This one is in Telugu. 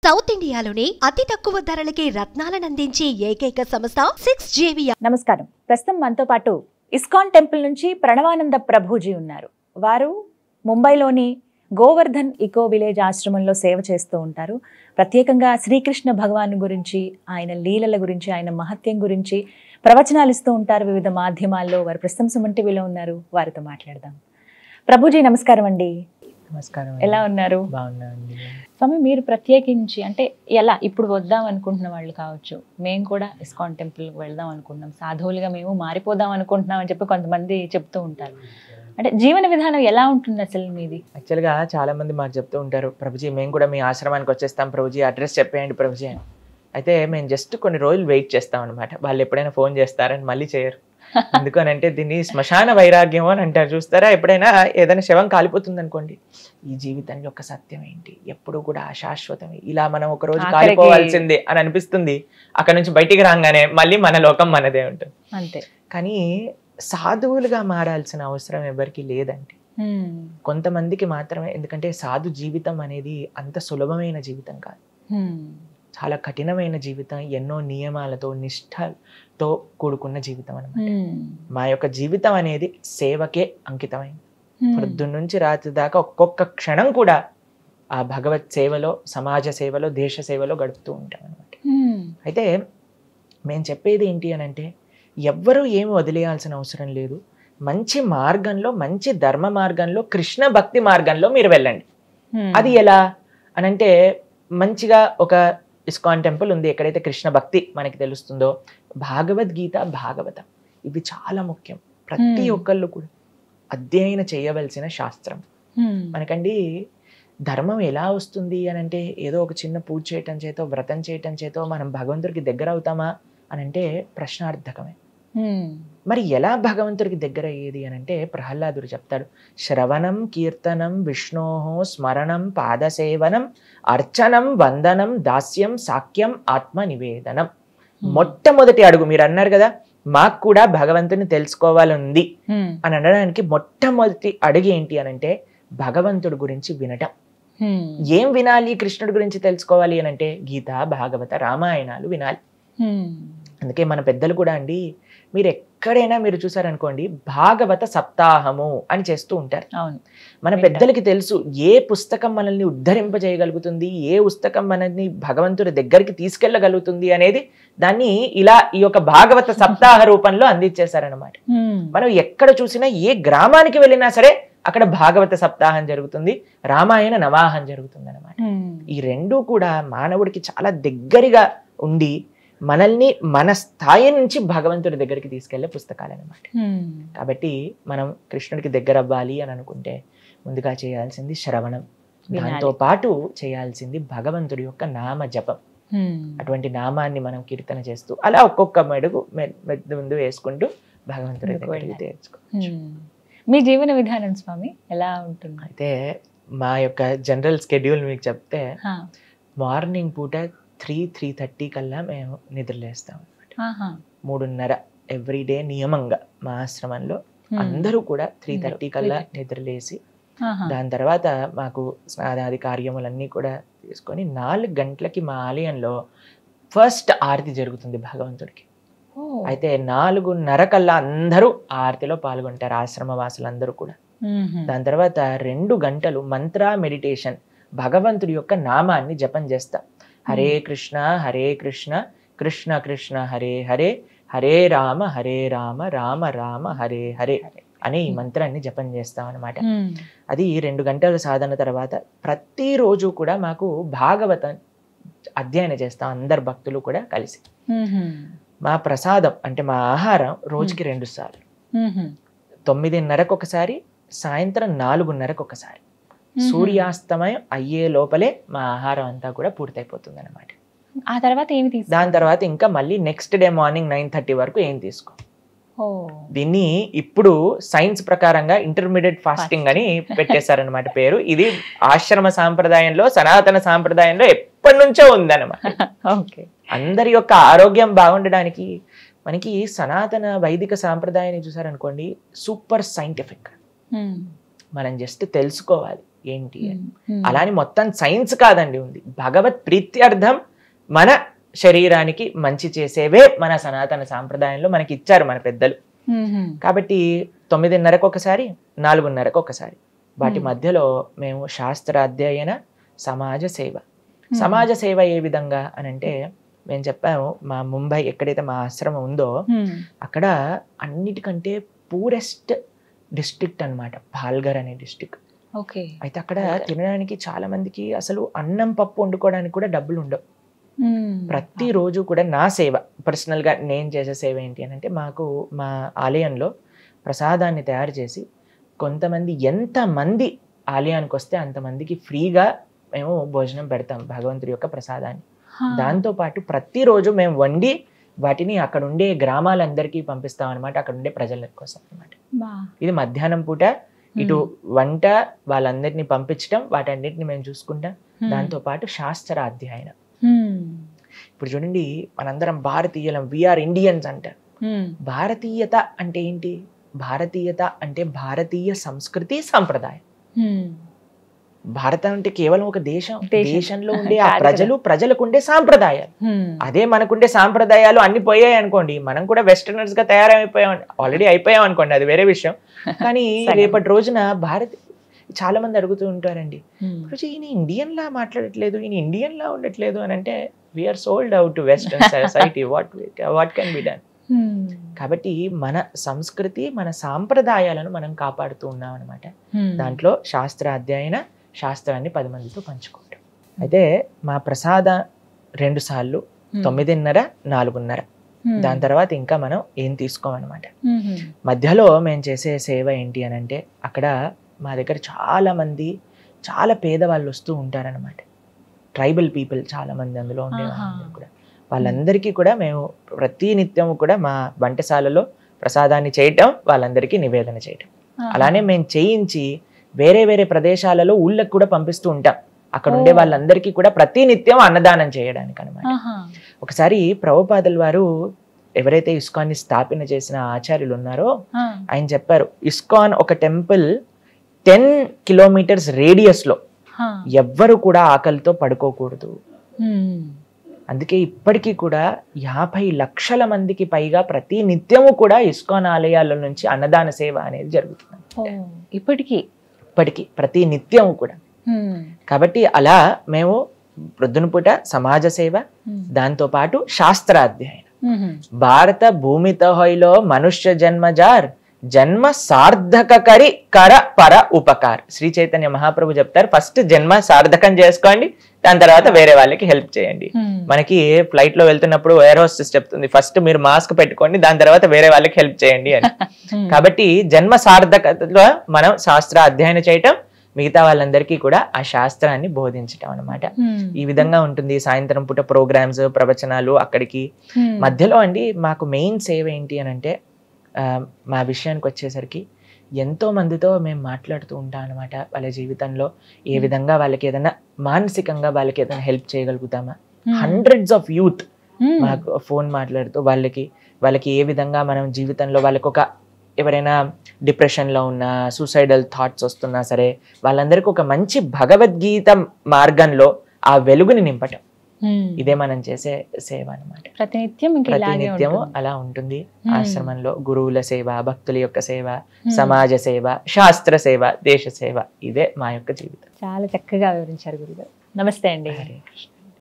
సౌత్ ఇండియాలోనే అతి తక్కువ ధరలకి రత్నాలనందించే ఏకైక సంస్థ సిక్స్ జేవియా నమస్కారం ప్రస్తుతం మనతో పాటు ఇస్కాన్ టెంపుల్ నుంచి ప్రణవానంద ప్రభుజీ ఉన్నారు వారు ముంబైలోని గోవర్ధన్ ఇకో విలేజ్ ఆశ్రమంలో సేవ చేస్తూ ఉంటారు ప్రత్యేకంగా శ్రీకృష్ణ భగవాన్ గురించి ఆయన లీలల గురించి ఆయన మహత్యం గురించి ప్రవచనాలు ఇస్తూ ఉంటారు వివిధ మాధ్యమాల్లో వారు ప్రస్తుతం సుమన్ టీవీలో ఉన్నారు వారితో మాట్లాడదాం ప్రభుజీ నమస్కారం అండి నమస్కారం ఎలా ఉన్నారు బాగున్నాండి స్వామి మీరు ప్రత్యేకించి అంటే ఎలా ఇప్పుడు వద్దాం అనుకుంటున్న వాళ్ళు కావచ్చు మేము కూడా ఇస్కాన్ టెంపుల్కి వెళ్దాం అనుకుంటున్నాం సాధువులుగా మేము మారిపోదాం అనుకుంటున్నాం అని చెప్పి కొంతమంది చెప్తూ ఉంటారు అంటే జీవన విధానం ఎలా ఉంటుంది అసలు మీది యాక్చువల్గా చాలా మంది మాకు చెప్తూ ఉంటారు ప్రభుజీ మేము కూడా మీ ఆశ్రమానికి వచ్చేస్తాం ప్రభుజీ అడ్రస్ చెప్పేయండి ప్రభుజీ అని అయితే మేము జస్ట్ కొన్ని రోజులు వెయిట్ చేస్తాం అనమాట వాళ్ళు ఎప్పుడైనా ఫోన్ చేస్తారని మళ్ళీ చేయరు ఎందుకనంటే దీన్ని శ్మశాన వైరాగ్యం అని అంటారు చూస్తారా ఎప్పుడైనా ఏదైనా శవం కాలిపోతుంది అనుకోండి ఈ జీవితం యొక్క సత్యం ఏంటి ఎప్పుడు కూడా అశాశ్వతమే ఇలా మనం ఒక రోజు ఆఖరికి- కాలిపోవాల్సిందే అని అనిపిస్తుంది అక్కడ నుంచి బయటికి రాగానే మళ్ళీ మన లోకం మనదే ఉంటుంది అంతే కానీ సాధువులుగా మారాల్సిన అవసరం ఎవరికి లేదండి హ్మ్. కొంతమందికి మాత్రమే ఎందుకంటే సాధు జీవితం అనేది అంత సులభమైన జీవితం కాదు హ్మ్. చాలా కఠినమైన జీవితం ఎన్నో నియమాలతో నిష్ఠతో కూడుకున్న జీవితం అనమాట హ్మ్. మా యొక్క జీవితం అనేది సేవకే అంకితమైంది హ్మ్. పొద్దున్న నుంచి రాత్రి దాకా ఒక్కొక్క క్షణం కూడా ఆ భగవత్ సేవలో సమాజ సేవలో దేశ సేవలో గడుపుతూ ఉంటాం అనమాట హ్మ్. అయితే మేము చెప్పేది ఏంటి అని అంటే ఎవ్వరూ ఏమి వదిలేయాల్సిన అవసరం లేదు మంచి మార్గంలో మంచి ధర్మ మార్గంలో కృష్ణ భక్తి మార్గంలో మీరు వెళ్ళండి హ్మ్. అది ఎలా అని అంటే మంచిగా ఒక ఇస్కాన్ టెంపుల్ ఉంది ఎక్కడైతే కృష్ణ భక్తి మనకి తెలుస్తుందో భాగవద్గీత భాగవతం ఇవి చాలా ముఖ్యం ప్రతి Hmm. ఒక్కళ్ళు కూడా అధ్యయన చేయవలసిన శాస్త్రం హ్మ్. మనకండి ధర్మం ఎలా వస్తుంది అని అంటే ఏదో ఒక చిన్న పూజ చేయటం చేతో వ్రతం చేయటం చేతో మనం భగవంతుడికి దగ్గర అవుతామా అని అంటే ప్రశ్నార్థకమే హ్మ్. మరి ఎలా భగవంతుడికి దగ్గర అయ్యేది అని అంటే ప్రహ్లాదుడు చెప్తాడు శ్రవణం కీర్తనం విష్ణోహో స్మరణం పాదసేవనం అర్చనం వందనం దాస్యం సాక్యం ఆత్మ నివేదనం మొట్టమొదటి అడుగు మీరు అన్నారు కదా మాకు కూడా భగవంతుని తెలుసుకోవాలని హ్మ్. అని అనడానికి మొట్టమొదటి అడుగు ఏంటి అని అంటే భగవంతుడి గురించి వినటం హ్మ్. ఏం వినాలి కృష్ణుడి గురించి తెలుసుకోవాలి అని అంటే గీత భాగవత రామాయణాలు వినాలి హ్మ్. అందుకే మన పెద్దలు కూడా అండి మీరు ఎక్కడైనా మీరు చూసారనుకోండి భాగవత సప్తాహము అని చేస్తూ ఉంటారు అవును మన వింటారు. పెద్దలకి తెలుసు ఏ పుస్తకం మనల్ని ఉద్ధరింపజేయగలుగుతుంది ఏ పుస్తకం మనల్ని భగవంతుడి దగ్గరికి తీసుకెళ్ళగలుగుతుంది అనేది దాన్ని ఇలా ఈ యొక్క భాగవత సప్తాహ రూపంలో అందించేశారనమాట హ్మ్. మనం ఎక్కడ చూసినా ఏ గ్రామానికి వెళ్ళినా సరే అక్కడ భాగవత సప్తాహం జరుగుతుంది రామాయణ నవాహం జరుగుతుంది అనమాట హ్మ్. ఈ రెండు కూడా మానవుడికి చాలా దగ్గరగా ఉండి మనల్ని మన స్థాయి నుంచి భగవంతుడి దగ్గరికి తీసుకెళ్లే పుస్తకాలు అనమాట హ్మ్. కాబట్టి మనం కృష్ణుడికి దగ్గర అవ్వాలి అని అనుకుంటే ముందుగా చేయాల్సింది శ్రవణం వినాలి. దాంతో పాటు చేయాల్సింది భగవంతుడి యొక్క నామ జపం హ్మ్. అటువంటి నామాన్ని మనం కీర్తన చేస్తూ అలా ఒక్కొక్క మెడుగు మె- మెద్దు ముందు వేసుకుంటూ భగవంతుడి ముందుకు దగ్గరికి వెళ్ళాలి. తెచ్చుకోవచ్చు హ్మ్. మీ జీవన విధానం స్వామి ఎలా ఉంటుంది అయితే మా యొక్క జనరల్ స్కెడ్యూల్ మీకు చెప్తే హా. మార్నింగ్ పూట త్రీ త్రీ థర్టీ కల్లా మేము నిద్రలేస్తాం అనమాట ఆహా. మూడున్నర ఎవ్రీ డే నియమంగా మా ఆశ్రమంలో హ్మ్. అందరూ కూడా త్రీ అందరూ థర్టీ కల్లా 3:30. నిద్రలేసి ఆహా. దాని తర్వాత మాకు స్నానాది కార్యములన్నీ కూడా తీసుకొని నాలుగు గంటలకి మా ఆలయంలో ఫస్ట్ ఆరతి జరుగుతుంది భగవంతుడికి ఓ. అయితే నాలుగున్నర కల్లా అందరూ ఆ ఆరతిలో పాల్గొంటారు ఆశ్రమ వాసులందరూ కూడా మ్మ్. దాని తర్వాత రెండు గంటలు మంత్ర మెడిటేషన్ భగవంతుడి యొక్క నామాన్ని జపం చేస్తాం హరే కృష్ణ హరే కృష్ణ కృష్ణ కృష్ణ హరే హరే హరే రామ హరే రామ రామ రామ హరే హరే అనే ఈ మంత్రాన్ని జపం చేస్తాం అనమాట మ్మ్. అది రెండు గంటల సాధన తర్వాత ప్రతిరోజు కూడా మాకు భాగవతం అధ్యయనం చేస్తాం అందరు భక్తులు కూడా కలిసి మ్మ్. మా ప్రసాదం అంటే మా ఆహారం రోజుకి రెండు సార్లు మ్మ్. తొమ్మిదిన్నరకు ఒకసారి సాయంత్రం నాలుగున్నరకు ఒకసారి సూర్యాస్తమయం అయ్యే లోపలే మా ఆహారం అంతా కూడా పూర్తయిపోతుంది అనమాట ఆ తర్వాత ఏమి తీసు దాని తర్వాత ఇంకా మళ్ళీ next day morning nine thirty వరకు ఏం తీసుకో ఓ దీన్ని ఇప్పుడు సైన్స్ ప్రకారంగా ఇంటర్మీడియట్ ఫాస్టింగ్ అని పెట్టేశారనమాట పేరు ఇది ఆశ్రమ సాంప్రదాయంలో సనాతన సాంప్రదాయంలో ఎప్పటి నుంచో ఉందన్నమాట ఓకే అందరి యొక్క ఆరోగ్యం బాగుండడానికి మనకి సనాతన వైదిక సాంప్రదాయాన్ని చూసారనుకోండి సూపర్ సైంటిఫిక్ మనం జస్ట్ తెలుసుకోవాలి ఏంటి అని అలాని మొత్తం సైన్స్ కాదండి ఉంది భగవత్ ప్రీత్యర్థం మన శరీరానికి మంచి చేసేవే మన సనాతన సాంప్రదాయంలో మనకి ఇచ్చారు మన పెద్దలు కాబట్టి తొమ్మిదిన్నరకు ఒకసారి నాలుగున్నరకు ఒకసారి వాటి Hmm. మధ్యలో మేము శాస్త్రాధ్యయన సమాజ సేవ సమాజ సేవ ఏ విధంగా అని అంటే మేము చెప్పాము మా ముంబై ఎక్కడైతే మా ఆశ్రమం ఉందో అక్కడ అన్నిటికంటే పూరెస్ట్ డిస్ట్రిక్ట్ అన్నమాట పాల్గర్ అనే డిస్ట్రిక్ట్ ఓకే అయితే అక్కడ పాల్ఘర్. తినడానికి చాలా మందికి అసలు అన్నం పప్పు వండుకోవడానికి కూడా డబ్బులు ఉండవు ప్రతిరోజు కూడా నా సేవ పర్సనల్గా నేను చేసే సేవ ఏంటి అని అంటే మాకు మా ఆలయంలో ప్రసాదాన్ని తయారు చేసి కొంతమంది ఎంతమంది ఆలయానికి వస్తే అంతమందికి ఫ్రీగా మేము భోజనం పెడతాం భగవంతుడి యొక్క ప్రసాదాన్ని దాంతో పాటు ప్రతిరోజు మేము వండి వాటిని అక్కడ ఉండే గ్రామాలందరికీ పంపిస్తాం అనమాట అక్కడ ఉండే ప్రజల కోసం అనమాట ఇది మధ్యాహ్నం పూట ఇటు వంట వాళ్ళందరినీ పంపించడం వాటన్నిటిని మేము చూసుకుంటాం దాంతో పాటు శాస్త్ర అధ్యయనం ఇప్పుడు చూడండి మనందరం భారతీయులం వీఆర్ ఇండియన్స్ అంటారు భారతీయత అంటే ఏంటి భారతీయత అంటే భారతీయ సంస్కృతి సంప్రదాయం భారతం అంటే కేవలం ఒక దేశం దేశం. దేశంలో ఉండే ఆ కాదు కదా. ప్రజలు ప్రజలకు ఉండే సాంప్రదాయాలు అదే మనకుండే సాంప్రదాయాలు అన్ని పోయాయి అనుకోండి మనం కూడా వెస్టర్నర్స్ గా తయారైపోయాం ఆల్రెడీ అయిపోయాం అనుకోండి అది వేరే విషయం కానీ సగం. రేపటి రోజున భారత్ చాలా మంది అడుగుతూ ఉంటారండి "గురూజీ, ఈయన ఇండియన్ లా మాట్లాడట్లేదు ఈయన ఇండియన్ లా ఉండట్లేదు అని అంటే we are sold out to western society what what can be done కాబట్టి మన సంస్కృతి మన సాంప్రదాయాలను మనం కాపాడుతూ ఉన్నాం అనమాట దాంట్లో శాస్త్ర అధ్యయన శాస్త్రాన్ని పది మందితో పంచుకుంటాం అయితే మా ప్రసాద రెండు సార్లు తొమ్మిదిన్నర నాలుగున్నర దాని తర్వాత ఇంకా మనం ఏం తీసుకోమన్నమాట మధ్యలో మేము చేసే సేవ ఏంటి అని అంటే అక్కడ మా దగ్గర చాలా మంది చాలా పేదవాళ్ళు వస్తూ ఉంటారనమాట ట్రైబల్ పీపుల్ చాలా మంది అందులో ఉండే ఆహా. వాళ్ళందరూ కూడా వాళ్ళందరికీ కూడా మేము ప్రతి నిత్యము కూడా మా వంటశాలలో ప్రసాదాన్ని చేయటం వాళ్ళందరికీ నివేదన చేయటం అలానే మేము చేయించి వేరే వేరే ప్రదేశాలలో ఊళ్ళకి కూడా పంపిస్తూ ఉంటాం అక్కడ ఉండే ఓ. వాళ్ళందరికీ కూడా ప్రతి నిత్యం అన్నదానం చేయడానికి అనమాట ఒకసారి ప్రభుపాదుల వారు ఎవరైతే ఇస్కాన్ని స్థాపన చేసిన ఆచార్యులు ఉన్నారో ఆయన చెప్పారు ఇస్కాన్ ఒక టెంపుల్ టెన్ కిలోమీటర్స్ రేడియస్ లో ఎవ్వరు కూడా ఆకలితో పడుకోకూడదు అందుకే ఇప్పటికీ కూడా యాభై లక్షల మందికి పైగా ప్రతి నిత్యము కూడా ఇస్కాన్ ఆలయాల నుంచి అన్నదాన సేవ అనేది జరుగుతుంది ఇప్పటికీ ఇప్పటికీ ప్రతి నిత్యము కూడా కాబట్టి అలా మేము ప్రొద్దున పూట సమాజ సేవ దాంతో పాటు శాస్త్రాధ్యయనం భారత భూమితో హొయ్లో మనుష్య జన్మజార్ జన్మ సార్థక కరి కర పర ఉపకార్ శ్రీ చైతన్య మహాప్రభు చెప్తారు ఫస్ట్ జన్మ సార్థకం చేసుకోండి దాని తర్వాత వేరే వాళ్ళకి హెల్ప్ చేయండి మనకి ఫ్లైట్ లో వెళ్తున్నప్పుడు ఎయిర్ హోస్టెస్ చెప్తుంది ఫస్ట్ మీరు మాస్క్ పెట్టుకోండి దాని తర్వాత వేరే వాళ్ళకి హెల్ప్ చేయండి అని కాబట్టి జన్మ సార్థకతలో మనం శాస్త్ర అధ్యయనం చేయటం మిగతా వాళ్ళందరికీ కూడా ఆ శాస్త్రాన్ని బోధించటం అన్నమాట ఈ విధంగా ఉంటుంది సాయంత్రం పూట ప్రోగ్రామ్స్ ప్రవచనాలు అక్కడికి మధ్యలో అండి మాకు మెయిన్ సేవ ఏంటి అని అంటే ఆ, మా విషయానికి వచ్చేసరికి ఎంతో మందితో మేము మాట్లాడుతూ ఉంటాం అనమాట వాళ్ళ జీవితంలో ఏ విధంగా వాళ్ళకి ఏదైనా మానసికంగా వాళ్ళకి ఏదైనా హెల్ప్ చేయగలుగుతామా హండ్రెడ్స్ ఆఫ్ యూత్ మాకు ఫోన్ మాట్లాడుతూ వాళ్ళకి వాళ్ళకి ఏ విధంగా మనం జీవితంలో వాళ్ళకి ఒక ఎవరైనా డిప్రెషన్లో ఉన్నా సూసైడల్ థాట్స్ వస్తున్నా సరే వాళ్ళందరికీ ఒక మంచి భగవద్గీత మార్గంలో ఆ వెలుగుని నింపటం ఇదే మనం చేసే సేవ అనమాట ప్రతినిత్యం ఇంకా ఇలాగే ప్రతినిత్యము ఉంటుంది. అలా ఉంటుంది Hmm. ఆశ్రమంలో గురువుల సేవ భక్తుల యొక్క సేవ సమాజ సేవ శాస్త్ర సేవ దేశ సేవ ఇదే మా యొక్క జీవితం చాలా చక్కగా వివరించారు గురుగారు నమస్తే అండి హరే కృష్ణ